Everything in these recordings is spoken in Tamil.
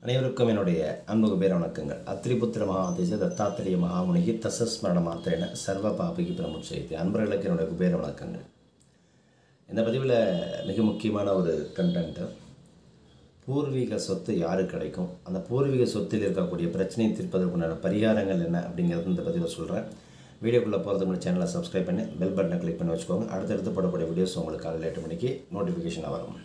அனைவருக்கும் என்னுடைய அன்புகு பேர வணக்கங்கள் அத்திரிபுத்திர மகாதேச தத்தாத்திரிய மகாமுனிகி தசஸ்மரண மாத்திரேன சர்வ பாபிகி பிரமுட்சயத்தி அன்பர்களுக்கு என்னுடைய குபேர வணக்கங்கள் இந்த பதிவில் மிக முக்கியமான ஒரு கண்டென்ட்டு பூர்வீக சொத்து யாருக்கு கிடைக்கும் அந்த பூர்வீக சொத்தில் இருக்கக்கூடிய பிரச்சனையை தீர்ப்பதற்குண்டான பரிகாரங்கள் என்ன அப்படிங்கிறது இந்த பதிவில் சொல்கிறேன் வீடியோக்குள்ளே போகிறதுக்கு முன்னாடி சேனலை சப்ஸ்கிரைப் பண்ணி பெல் பட்டனை கிளிக் பண்ணி வச்சுக்கோங்க அடுத்தடுத்து போடக்கூடிய வீடியோஸ் உங்களுக்கு காலையில் எட்டு மணிக்கு நோட்டிஃபிகேஷனாக வரும்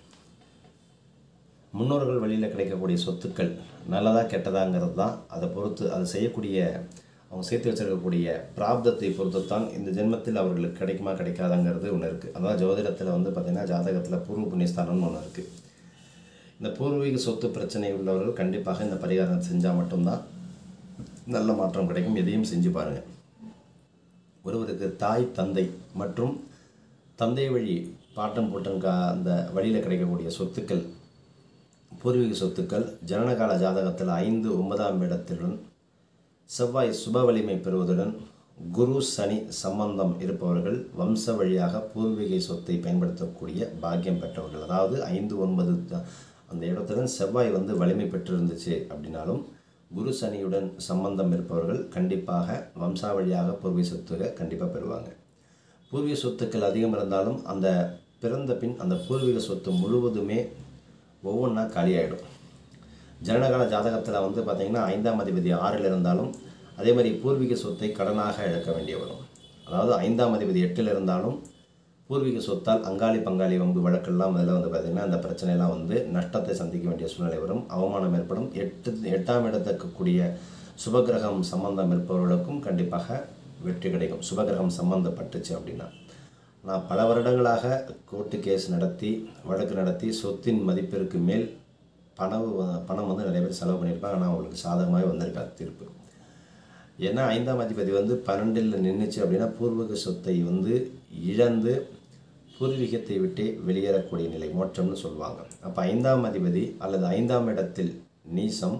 முன்னோர்கள் வழியில் கிடைக்கக்கூடிய சொத்துக்கள் நல்லதா கெட்டதாங்கிறது தான் அதை பொறுத்து அதை செய்யக்கூடிய அவங்க சேர்த்து வச்சிருக்கக்கூடிய பிராப்தத்தை பொறுத்து தான் இந்த ஜென்மத்தில் அவர்களுக்கு கிடைக்குமா கிடைக்காதாங்கிறது ஒன்று இருக்குது அதான் ஜோதிடத்தில் வந்து பார்த்திங்கன்னா ஜாதகத்தில் பூர்வ புண்ணியஸ்தானம்னு ஒன்று இருக்குது இந்த பூர்வீக சொத்து பிரச்சனை உள்ளவர்கள் கண்டிப்பாக இந்த பரிகாரம் செஞ்சால் மட்டும்தான் நல்ல மாற்றம் கிடைக்கும் எதையும் செஞ்சு பாருங்கள் ஒருவருக்கு தாய் தந்தை மற்றும் தந்தை வழி பாட்டம் போட்டம் கா அந்த வழியில் கிடைக்கக்கூடிய சொத்துக்கள் பூர்வீக சொத்துக்கள் ஜனனகால ஜாதகத்தில் ஐந்து ஒன்பதாம் இடத்துடன் செவ்வாய் சுப வலிமை பெறுவதுடன் குரு சனி சம்பந்தம் இருப்பவர்கள் வம்ச வழியாக பூர்வீக சொத்தை பயன்படுத்தக்கூடிய பாக்கியம் பெற்றவர்கள் அதாவது ஐந்து ஒன்பது த- அந்த இடத்துடன் செவ்வாய் வந்து வலிமை பெற்றிருந்துச்சு அப்படின்னாலும் குரு சனியுடன் சம்பந்தம் இருப்பவர்கள் கண்டிப்பாக வம்சாவழியாக பூர்வீக சொத்துக்களை கண்டிப்பாக பெறுவாங்க பூர்வீக சொத்துக்கள் அதிகம் இருந்தாலும் அந்த பிறந்த பின் அந்த பூர்வீக சொத்து முழுவதுமே ஒவ்வொன்றா காலியாயிடும் ஜனனகால ஜாதகத்தில் வந்து பார்த்திங்கன்னா ஐந்தாம் அதிபதி ஆறில் இருந்தாலும் அதே மாதிரி பூர்வீக சொத்தை கடனாக இழக்க வேண்டிய வரும் அதாவது ஐந்தாம் அதிபதி எட்டில் இருந்தாலும் பூர்வீக சொத்தால் அங்காளி பங்காளி வம்பு வழக்கெல்லாம் அதில் வந்து பார்த்திங்கன்னா அந்த பிரச்சனையெல்லாம் வந்து நஷ்டத்தை சந்திக்க வேண்டிய சூழ்நிலை வரும் அவமானம் ஏற்படும் எட்டு எட்டாம் இடத்துக்கு கூடிய சுபகிரகம் சம்பந்தம் இருப்பவர்களுக்கும் கண்டிப்பாக வெற்றி கிடைக்கும் சுபகிரகம் சம்பந்தப்பட்டுச்சு அப்படின்னா நான் பல வருடங்களாக கோர்ட்டு கேஸ் நடத்தி வழக்கு நடத்தி சொத்தின் மதிப்பிற்கு மேல் பணம் வ- பணம் வந்து நிறைய பேர் செலவு பண்ணியிருப்பாங்க ஆனால் அவங்களுக்கு சாதகமாகவே வந்திருக்காது தீர்ப்பு ஏன்னா ஐந்தாம் அதிபதி வந்து பன்னெண்டில் நின்றுச்சு அப்படின்னா பூர்வீக சொத்தை வந்து இழந்து பூர்வீகத்தை விட்டே வெளியேறக்கூடிய நிலை மோட்சம்னு சொல்லுவாங்க அப்போ ஐந்தாம் அதிபதி அல்லது ஐந்தாம் இடத்தில் நீசம்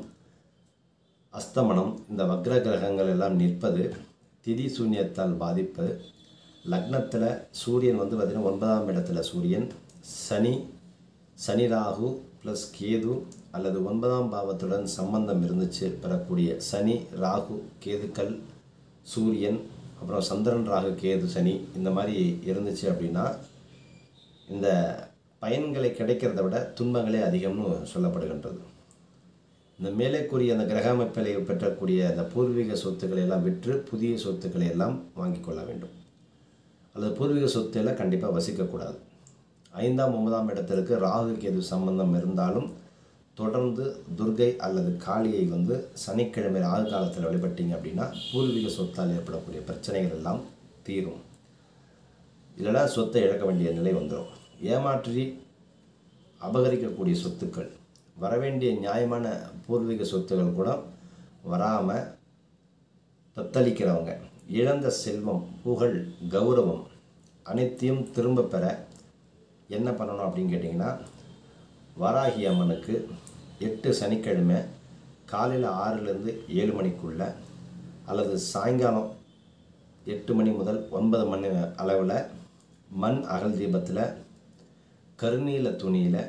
அஸ்தமனம் இந்த வக்ர கிரகங்கள் எல்லாம் நிற்பது திதி சூன்யத்தால் பாதிப்பு லக்னத்தில் சூரியன் வந்து பார்த்திங்கன்னா ஒன்பதாம் இடத்துல சூரியன் சனி சனி ராகு ப்ளஸ் கேது அல்லது ஒன்பதாம் பாவத்துடன் சம்பந்தம் இருந்துச்சு பெறக்கூடிய சனி ராகு கேதுக்கள் சூரியன் அப்புறம் சந்திரன் ராகு கேது சனி இந்த மாதிரி இருந்துச்சு அப்படின்னா இந்த பயன்களை கிடைக்கிறத விட துன்பங்களே அதிகம்னு சொல்லப்படுகின்றது இந்த மேலே கூறிய அந்த கிரக அமைப்பிலை பெற்றக்கூடிய அந்த பூர்வீக சொத்துக்களை எல்லாம் விற்று புதிய சொத்துக்களை எல்லாம் வாங்கிக் கொள்ள வேண்டும் அல்லது பூர்வீக சொத்துல கண்டிப்பாக வசிக்கக்கூடாது ஐந்தாம் ஒன்பதாம் இடத்திற்கு ராகு கேது சம்பந்தம் இருந்தாலும் தொடர்ந்து துர்கை அல்லது காளியை வந்து சனிக்கிழமை ராகு காலத்தில் வழிபட்டீங்க அப்படின்னா பூர்வீக சொத்தால் ஏற்படக்கூடிய பிரச்சனைகள் எல்லாம் தீரும் இல்லைன்னா சொத்தை இழக்க வேண்டிய நிலை வந்துடும் ஏமாற்றி அபகரிக்கக்கூடிய சொத்துக்கள் வரவேண்டிய நியாயமான பூர்வீக சொத்துக்கள் கூட வராமல் தத்தளிக்கிறவங்க இழந்த செல்வம் புகழ் கௌரவம் அனைத்தையும் திரும்ப பெற என்ன பண்ணணும் அப்படின்னு கேட்டிங்கன்னா வராகி அம்மனுக்கு எட்டு சனிக்கிழமை காலையில் ஆறுலேருந்து ஏழு மணிக்குள்ள அல்லது சாயங்காலம் எட்டு மணி முதல் ஒன்பது மணி அளவில் மண் அகல் தீபத்தில் கருநீல துணியில்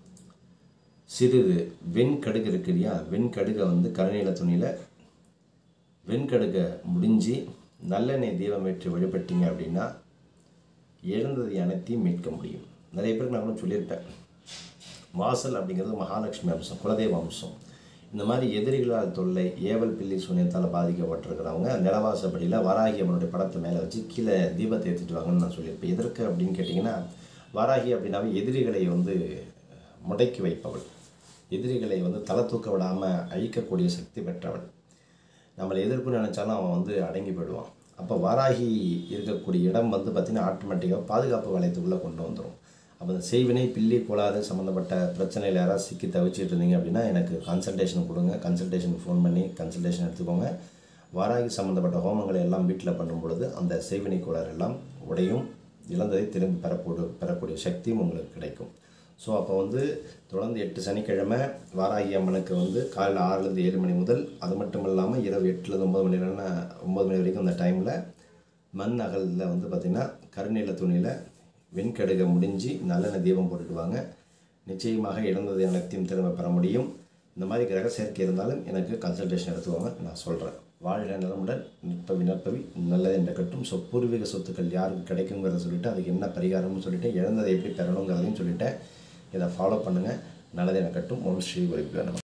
சிறிது வெண்கடுகு இருக்கு இல்லையா வெண்கடுகை வந்து கருநீல துணியில் வெண்கடுகை முடிஞ்சு நல்லெண்ணெய் தீபம் ஏற்றி வழிபட்டீங்க அப்படின்னா இழந்ததை அனைத்தையும் மீட்க முடியும் நிறைய பேருக்கு நான் கூட சொல்லியிருப்பேன் வாசல் அப்படிங்கிறது மகாலட்சுமி அம்சம் குலதெய்வ அம்சம் இந்த மாதிரி எதிரிகளால் தொல்லை ஏவல் பில்லி சூன்யத்தால் பாதிக்கப்பட்டிருக்கிறவங்க நிலவாசப்படியில் வாராகி அம்மனுடைய படத்தை மேலே வச்சு கீழே தீபத்தை ஏற்றிட்டு வாங்கன்னு நான் சொல்லியிருப்பேன் எதற்கு அப்படின்னு கேட்டிங்கன்னா வாராகி அப்படின்னாவே எதிரிகளை வந்து முடக்கி வைப்பவள் எதிரிகளை வந்து தலை தூக்க விடாமல் அழிக்கக்கூடிய சக்தி பெற்றவள் நம்மளை எதிர்ப்பு நினச்சாலும் அவன் வந்து அடங்கி போயிடுவான் அப்போ வாராகி இருக்கக்கூடிய இடம் வந்து பார்த்திங்கன்னா ஆட்டோமேட்டிக்காக பாதுகாப்பு வளையத்துக்குள்ளே கொண்டு வந்துடும் அப்போ இந்த செய்வினை பில்லி கோளாறு சம்மந்தப்பட்ட பிரச்சனையில் யாராவது சிக்கி தவிச்சிட்டு இருந்தீங்க அப்படின்னா எனக்கு கன்சல்டேஷன் கொடுங்க கன்சல்டேஷனுக்கு ஃபோன் பண்ணி கன்சல்டேஷன் எடுத்துக்கோங்க வாராகி சம்மந்தப்பட்ட ஹோமங்களை எல்லாம் வீட்டில் பண்ணும் பொழுது அந்த செய்வினை கோளாறு எல்லாம் உடையும் இழந்ததை திரும்பி பெறக்கூட பெறக்கூடிய சக்தியும் உங்களுக்கு கிடைக்கும் ஸோ அப்போ வந்து தொடர்ந்து எட்டு சனிக்கிழமை வாராகி அம்மனுக்கு வந்து காலையில் ஆறுலேருந்து ஏழு மணி முதல் அது மட்டும் இல்லாமல் இரவு எட்டுலேருந்து ஒம்பது மணி நேரம் ஒம்பது மணி வரைக்கும் அந்த டைமில் மண் அகலில் வந்து பார்த்திங்கன்னா கருநீல துணியில் வெண்கடுகை முடிஞ்சு நல்லெண்ணெய் தீபம் போட்டுடுவாங்க நிச்சயமாக இழந்ததை அனைத்தையும் திரும்ப பெற முடியும் இந்த மாதிரி கிரக சேர்க்கை இருந்தாலும் எனக்கு கன்சல்டேஷன் எடுத்துக்கோங்க நான் சொல்கிறேன் வாழ்க நலமுடன் நிற்பவி நற்பவி நல்லது என்ற கட்டும் ஸோ பூர்வீக சொத்துக்கள் யாருக்கு கிடைக்குங்கிறத சொல்லிவிட்டு அதுக்கு என்ன பரிகாரம்னு சொல்லிட்டு இழந்ததை எப்படி பெறணுங்கிறதையும் சொல்லிட்டேன் இதை ஃபாலோ பண்ணுங்கள் நல்லது என கட்டும் ஓம் ஸ்ரீ குறிப்பிட